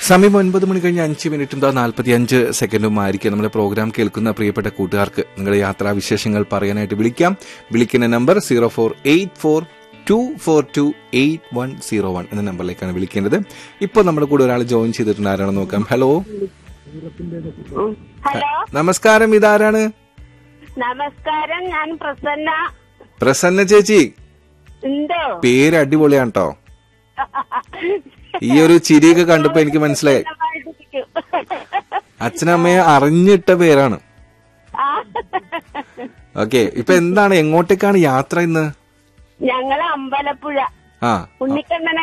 സമയം ഒൻപത് മണി കഴിഞ്ഞ് അഞ്ച് മിനിറ്റും ദാ നാൽപ്പത്തി അഞ്ച് സെക്കൻഡും ആയിരിക്കും നമ്മുടെ പ്രോഗ്രാം കേൾക്കുന്ന പ്രിയപ്പെട്ട കൂട്ടുകാർക്ക് നിങ്ങളുടെ യാത്രാ വിശേഷങ്ങൾ പറയാനായിട്ട് വിളിക്കാം വിളിക്കുന്ന number zero four eight four two four two eight one zero one എന്ന നമ്പറിലേക്കാണ് വിളിക്കേണ്ടത് ഇപ്പോൾ നമ്മുടെ കൂടെ ഒരാൾ ജോയിൻ ചെയ്തിട്ടുണ്ട് ആരാണെന്ന് നോക്കാം ഹലോ ഹലോ നമസ്കാരം ഇതാരാണ് നമസ്കാരം ഞാൻ പ്രസന്ന പ്രസന്ന ചേച്ചി ഉണ്ടോ പേര് അടിപൊളിയാണ് കേട്ടോ ഈ ഒരു ചിരിയൊക്കെ കണ്ടപ്പോ എനിക്ക് മനസ്സിലായി നന്നായിട്ടിരിക്കും. അച്ഛനമ്മയെ അറിഞ്ഞിട്ട പേരാണ് ആ. ഓക്കെ ഇപ്പൊ എന്താണ് എങ്ങോട്ടേക്കാണ് യാത്ര ഇന്ന് ഞങ്ങള് അമ്പലപ്പുഴ ആ ഉണ്ണിക്കണ്ണനെ